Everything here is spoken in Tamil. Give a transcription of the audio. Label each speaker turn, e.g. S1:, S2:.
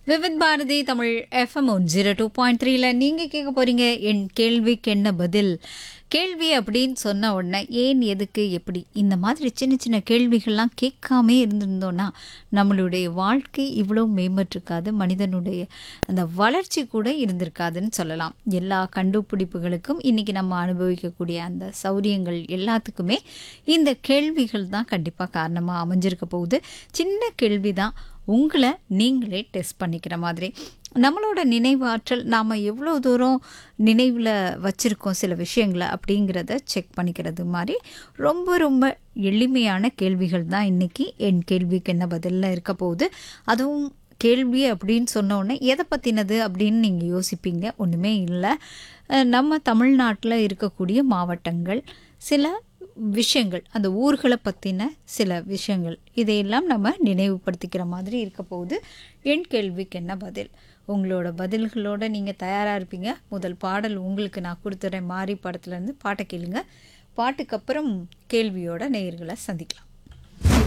S1: Vividh Bharati Tamil FM one zero two point த்ரீல நீங்கள் கேட்க போகிறீங்க என் கேள்விக்கு என்ன பதில் கேள்வி அப்படின்னு சொன்ன உடனே ஏன் எதுக்கு எப்படி இந்த மாதிரி சின்ன சின்ன கேள்விகள்லாம் கேட்காமே இருந்திருந்தோன்னா நம்மளுடைய வாழ்க்கை இவ்வளோ மேம்பட்டிருக்காது மனிதனுடைய அந்த வளர்ச்சி கூட இருந்திருக்காதுன்னு சொல்லலாம் எல்லா கண்டுபிடிப்புகளுக்கும் இன்றைக்கி நம்ம அனுபவிக்கக்கூடிய அந்த சௌரியங்கள் எல்லாத்துக்குமே இந்த கேள்விகள் தான் கண்டிப்பாக காரணமாக அமைஞ்சிருக்க போகுது சின்ன கேள்வி தான் உங்களை நீங்களே டெஸ்ட் பண்ணிக்கிற மாதிரி நம்மளோட நினைவாற்றல் நாம் எவ்வளோ தூரம் நினைவில் வச்சுருக்கோம் சில விஷயங்களை அப்படிங்கிறத செக் பண்ணிக்கிறது மாதிரி ரொம்ப ரொம்ப எளிமையான கேள்விகள் தான் இன்றைக்கி என் கேள்விக்கு என்ன பதிலில் இருக்க போகுது அதுவும் கேள்வி அப்படின்னு சொன்ன உடனே எதை பற்றினது அப்படின்னு நீங்கள் யோசிப்பீங்க ஒன்றுமே இல்லை அஹ் நம்ம தமிழ்நாட்டில் இருக்கக்கூடிய மாவட்டங்கள் சில விஷயங்கள் அந்த ஊர்களை பற்றின சில விஷயங்கள் இதையெல்லாம் நம்ம நினைவுபடுத்திக்கிற மாதிரி இருக்க போகுது என் கேள்விக்கு என்ன பதில் உங்களோட பதில்களோட நீங்கள் தயாராக இருப்பீங்க முதல் பாடல் உங்களுக்கு நான் கொடுத்துறேன் மாறி படத்துலேருந்து பாட்டை கேளுங்க பாட்டுக்கு அப்புறம் கேள்வியோட நேயர்களை சந்திக்கலாம்